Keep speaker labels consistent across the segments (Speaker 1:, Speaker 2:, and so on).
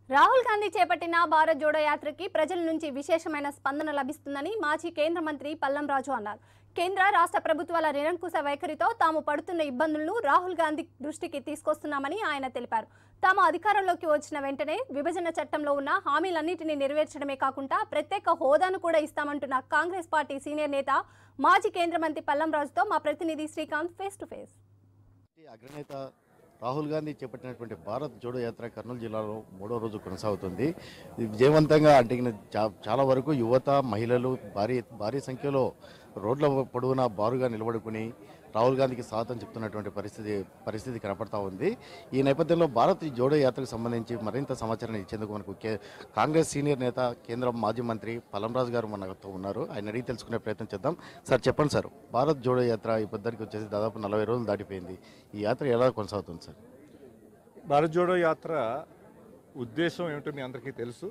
Speaker 1: రాహుల్ గాంధీ చేపట్టిన భారత్ జోడో యాత్రకి ప్రజల నుంచి విశేషమైన స్పందన లభిస్తుందని మాజీ కేంద్ర మంత్రి పల్లం రాజు అన్నారు కేంద్ర రాష్ట్ర ప్రభుత్వాల నిరంకుశ వైఖరితో తాము పడుతున్న ఇబ్బందులను రాహుల్ గాంధీ దృష్టికి తీసుకొస్తున్నామని ఆయన తెలిపారు తాము అధికారంలోకి వచ్చిన వెంటనే విభజన చట్టంలో ఉన్న హామీలన్నింటినీ నెరవేర్చడమే కాకుండా ప్రత్యేక హోదాను కూడా ఇస్తామంటున్న కాంగ్రెస్ పార్టీ సీనియర్ నేత మాజీ కేంద్ర మంత్రి పల్లం రాజుతో మా ప్రతినిధి Srikanth face to face
Speaker 2: party అగ్రనేత రాహుల్ గాంధీ చేపట్టినటువంటి భారత్ జోడో యాత్ర కర్నూలు జిల్లాలో మూడో రోజు కొనసాగుతుంది ఇది విజయవంతంగా అంటే ఈయన చా- చాలా వరకు యువత మహిళలు భారీ భారీ సంఖ్యలో రోడ్ల పొడవునా బారుగా నిలబడుకుని రాహుల్ గాంధీకి స్వాగతం చెప్తున్నటువంటి పరిస్థితి పరిస్థితి కనపడతా ఉంది ఈ నేపథ్యంలో భారత్ ఈ జోడో యాత్రకు సంబంధించి మరింత సమాచారాన్ని ఇచ్చేందుకు మనకు కే- కాంగ్రెస్ సీనియర్ నేత కేంద్ర మాజీ మంత్రి పలంరాజు గారు మనతో ఉన్నారు ఆయన అడిగి తెలుసుకునే ప్రయత్నం చేద్దాం సార్ చెప్పండి సార్ భారత్ జోడో యాత్ర ఈ పొద్దురికి వచ్చేసి దాదాపు నలభై రోజులు దాటిపోయింది ఈ యాత్ర ఎలా కొనసాగుతుంది సార్
Speaker 3: భారత్ జోడో యాత్ర ఉద్దేశం ఏమిటో మీ అందరికీ తెలుసు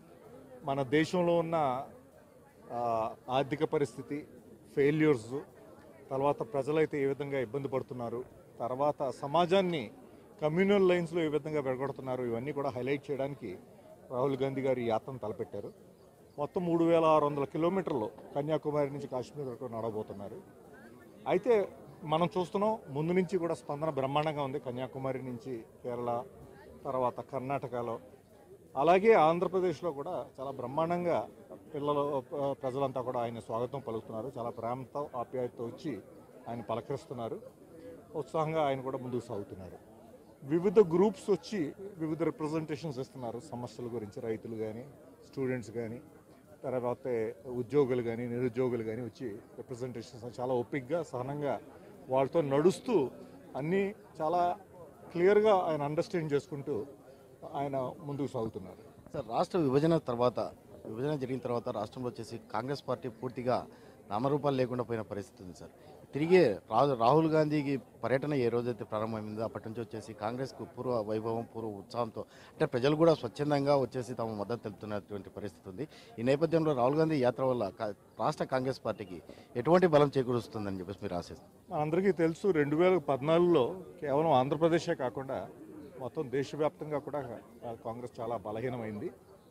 Speaker 3: మన దేశంలో ఉన్న ఆ, ఆర్థిక పరిస్థితి ఫెయిల్యూర్స్ తర్వాత ప్రజలైతే ఏ విధంగా ఇబ్బంది పడుతున్నారు తర్వాత సమాజాన్ని కమ్యూనల్ లైన్స్లో ఏ విధంగా వెడగొడుతున్నారు ఇవన్నీ కూడా హైలైట్ చేయడానికి రాహుల్ గాంధీ గారు ఈ యాత్రను తలపెట్టారు మొత్తం మూడు వేల ఆరు వందల కిలోమీటర్లు కన్యాకుమారి నుంచి కాశ్మీర్ వరకు నడవబోతున్నారు అయితే మనం చూస్తున్నాం ముందు నుంచి కూడా స్పందన బ్రహ్మాండంగా ఉంది కన్యాకుమారి నుంచి కేరళ తర్వాత కర్ణాటకలో అలాగే ఆంధ్రప్రదేశ్లో కూడా చాలా బ్రహ్మాండంగా పిల్లలు ఆ, ప్రజలంతా కూడా ఆయన స్వాగతం పలుకుతున్నారు చాలా ప్రేమతో ఆప్యాయతతో వచ్చి ఆయన పలకరిస్తున్నారు ఉత్సాహంగా ఆయన కూడా ముందుకు సాగుతున్నారు వివిధ గ్రూప్స్ వచ్చి వివిధ రిప్రజెంటేషన్స్ ఇస్తున్నారు సమస్యల గురించి రైతులు కానీ స్టూడెంట్స్ కానీ తర్వాత ఉద్యోగులు కానీ నిరుద్యోగులు కానీ వచ్చి రిప్రజెంటేషన్స్ చాలా ఓపిక్గా సహనంగా వాళ్ళతో నడుస్తూ అన్నీ చాలా క్లియర్గా ఆయన అండర్స్టాండ్ చేసుకుంటూ ఆయన ముందుకు సాగుతున్నారు
Speaker 2: సార్ రాష్ట్ర విభజన తర్వాత విభజన జరిగిన తర్వాత రాష్ట్రంలో వచ్చేసి కాంగ్రెస్ పార్టీ పూర్తిగా నామరూపాలు లేకుండా పోయిన పరిస్థితి ఉంది సార్ తిరిగి రా రాహుల్ గాంధీకి పర్యటన ఏ రోజైతే ప్రారంభమైందో అప్పటి నుంచి వచ్చేసి కాంగ్రెస్కు పూర్వ వైభవం పూర్వ ఉత్సాహంతో అంటే ప్రజలు కూడా స్వచ్ఛందంగా వచ్చేసి తమ మద్దతు తెలుపుతున్నటువంటి పరిస్థితి ఉంది ఈ నేపథ్యంలో రాహుల్ గాంధీ యాత్ర వల్ల కా- రాష్ట్ర కాంగ్రెస్ పార్టీకి ఎటువంటి బలం చేకూరుస్తుందని చెప్పేసి మీరు ఆశిస్తారు
Speaker 3: మనందరికీ తెలుసు రెండు వేల పద్నాలుగులో కేవలం ఆంధ్రప్రదేశే కాకుండా మొత్తం దేశవ్యాప్తంగా కూడా ఆ, కాంగ్రెస్ చాలా బలహీనమైంది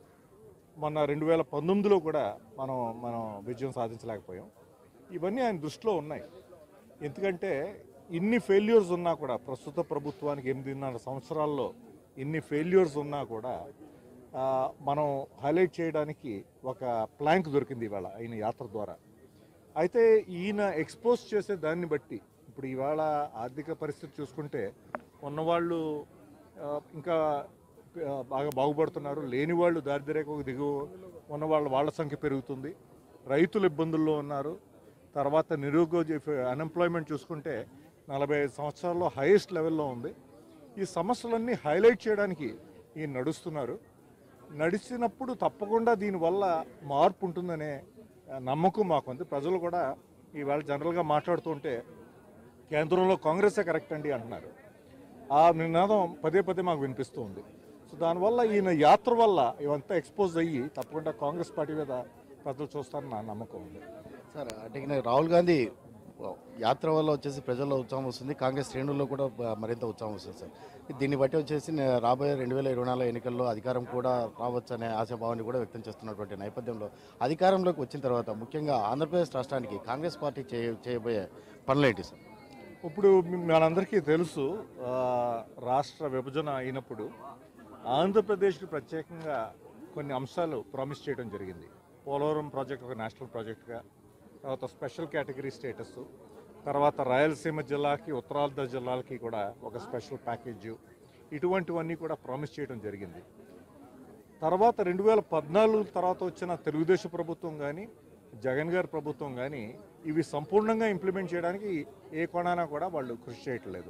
Speaker 3: మొన్న రెండు వేల పంతొమ్మిదిలో కూడా మనం మనం విజయం సాధించలేకపోయాం ఇవన్నీ ఆయన దృష్టిలో ఉన్నాయి ఎందుకంటే ఇన్ని ఫెయిల్యూర్స్ ఉన్నా కూడా ప్రస్తుత ప్రభుత్వానికి ఎనిమిదిన్నర సంవత్సరాల్లో ఇన్ని ఫెయిల్యూర్స్ ఉన్నా కూడా ఆ, మనం హైలైట్ చేయడానికి ఒక ప్లాంక్ దొరికింది ఇవాళ ఆయన యాత్ర ద్వారా అయితే ఈయన ఎక్స్పోజ్ చేసే దాన్ని బట్టి ఇప్పుడు ఇవాళ ఆర్థిక పరిస్థితి చూసుకుంటే ఉన్నవాళ్ళు ఆ, ఇంకా ఆ, బాగా బాగుపడుతున్నారు లేని వాళ్ళు దారిద్ర్యకు దిగు ఉన్న వాళ్ళ వాళ్ళ సంఖ్య పెరుగుతుంది రైతులు ఇబ్బందుల్లో ఉన్నారు తర్వాత నిరుద్యోగ అన్ఎంప్లాయ్మెంట్ చూసుకుంటే నలభై ఐదు సంవత్సరాల్లో హైయెస్ట్ లెవెల్లో ఉంది ఈ సమస్యలన్నీ హైలైట్ చేయడానికి ఈయన నడుస్తున్నారు నడిచినప్పుడు తప్పకుండా దీనివల్ల మార్పు ఉంటుందనే ఆ, నమ్మకం మాకు ఉంది ప్రజలు కూడా ఈవేళ జనరల్గా మాట్లాడుతుంటే కేంద్రంలో కాంగ్రెసే కరెక్ట్ అండి అంటున్నారు ఆ నినాదం పదే పదే మాకు వినిపిస్తూ ఉంది సో దానివల్ల ఈయన యాత్ర వల్ల ఇవంతా ఎక్స్పోజ్ అయ్యి తప్పకుండా కాంగ్రెస్ పార్టీ మీద ప్రజలు చూస్తారని నా నమ్మకం ఉంది
Speaker 2: సార్ అంటే ఈయన రాహుల్ గాంధీ యాత్ర వల్ల వచ్చేసి ప్రజల్లో ఉత్సాహం వస్తుంది కాంగ్రెస్ శ్రేణుల్లో కూడా బ- మరింత ఉత్సాహం వస్తుంది సార్ దీన్ని బట్టి వచ్చేసి నే- రాబోయే రెండు వేల ఇరవై నాలుగు ఎన్నికల్లో అధికారం కూడా రావచ్చు అనే ఆశాభావాన్ని కూడా వ్యక్తం చేస్తున్నటువంటి నేపథ్యంలో అధికారంలోకి వచ్చిన తర్వాత ముఖ్యంగా ఆంధ్రప్రదేశ్ రాష్ట్రానికి కాంగ్రెస్ పార్టీ చేయ చేయబోయే పనులేంటి సార్
Speaker 3: ఇప్పుడు మీ- మనందరికీ తెలుసు ఆ, రాష్ట్ర విభజన అయినప్పుడు ఆంధ్రప్రదేశ్కి ప్రత్యేకంగా కొన్ని అంశాలు ప్రామిస్ చేయడం జరిగింది పోలవరం ప్రాజెక్ట్ ఒక నేషనల్ ప్రాజెక్ట్గా తర్వాత స్పెషల్ కేటగిరీ స్టేటస్ తర్వాత రాయలసీమ జిల్లాకి ఉత్తరాంధ్ర జిల్లాలకి కూడా ఒక స్పెషల్ ప్యాకేజ్ ఇటువంటివన్నీ కూడా ప్రామిస్ చేయడం జరిగింది తర్వాత రెండు వేల పద్నాలుగు తర్వాత వచ్చిన తెలుగుదేశం ప్రభుత్వం కానీ జగన్ గారి ప్రభుత్వం కానీ ఇవి సంపూర్ణంగా ఇంప్లిమెంట్ చేయడానికి ఏ కోణాన కూడా వాళ్ళు కృషి చేయట్లేదు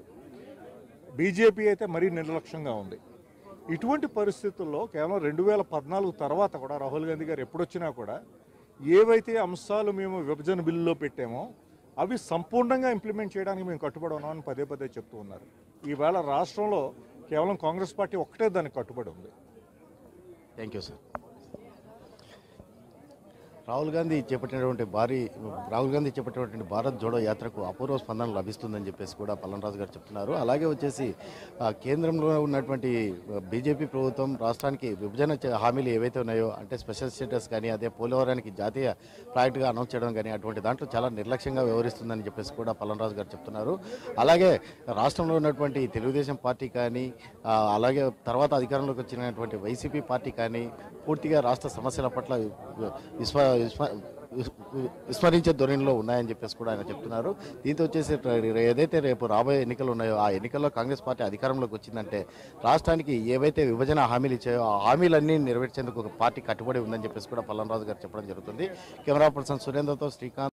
Speaker 3: బీజేపీ అయితే మరీ నిర్లక్ష్యంగా ఉంది ఇటువంటి పరిస్థితుల్లో కేవలం రెండు వేల పద్నాలుగు తర్వాత కూడా రాహుల్ గాంధీ గారు ఎప్పుడొచ్చినా కూడా ఏవైతే అంశాలు మేము విభజన బిల్లులో పెట్టామో అవి సంపూర్ణంగా ఇంప్లిమెంట్ చేయడానికి మేము కట్టుబడి ఉన్నామని పదే పదే చెప్తూ ఉన్నారు ఈవేళ రాష్ట్రంలో కేవలం కాంగ్రెస్ పార్టీ ఒక్కటే దానికి కట్టుబడి ఉంది
Speaker 2: thank you sir Rahul Gandhi చేపట్టినటువంటి భారీ రాహుల్ గాంధీ చేపట్టినటువంటి భారత్ జోడో యాత్రకు అపూర్వ స్పందన లభిస్తుందని చెప్పేసి కూడా పల్లంరాజు గారు చెప్తున్నారు అలాగే వచ్చేసి ఆ, కేంద్రంలో ఉన్నటువంటి బీజేపీ ప్రభుత్వం రాష్ట్రానికి విభజన చే- హామీలు ఏవైతే ఉన్నాయో అంటే స్పెషల్ స్టేటస్ కానీ అదే పోలవరానికి జాతీయ ప్రాజెక్టుగా అనౌన్స్ చేయడం కానీ అటువంటి దాంట్లో చాలా నిర్లక్ష్యంగా వ్యవహరిస్తుందని చెప్పేసి కూడా పల్లంరాజు గారు చెప్తున్నారు అలాగే రాష్ట్రంలో ఉన్నటువంటి తెలుగుదేశం పార్టీ కానీ ఆ, అలాగే తర్వాత అధికారంలోకి వచ్చినటువంటి వైసీపీ పార్టీ కానీ పూర్తిగా రాష్ట్ర సమస్యల పట్ల విస్మ విస్మ- విస్- విస్మరించే ధోరణిలో ఉన్నాయని చెప్పేసి కూడా ఆయన చెప్తున్నారు దీంతో వచ్చేసి రే- ఏదైతే రేపు రాబోయే ఎన్నికలు ఉన్నాయో ఆ ఎన్నికల్లో కాంగ్రెస్ పార్టీ అధికారంలోకి వచ్చిందంటే రాష్ట్రానికి ఏవైతే విభజన హామీలు ఇచ్చాయో ఆ హామీలన్నీ నెరవేర్చేందుకు ఒక పార్టీ కట్టుబడి ఉందని చెప్పేసి కూడా పల్లంరాజు గారు చెప్పడం జరుగుతుంది కెమెరా పర్సన్ సురేంద్రతో శ్రీకాంత్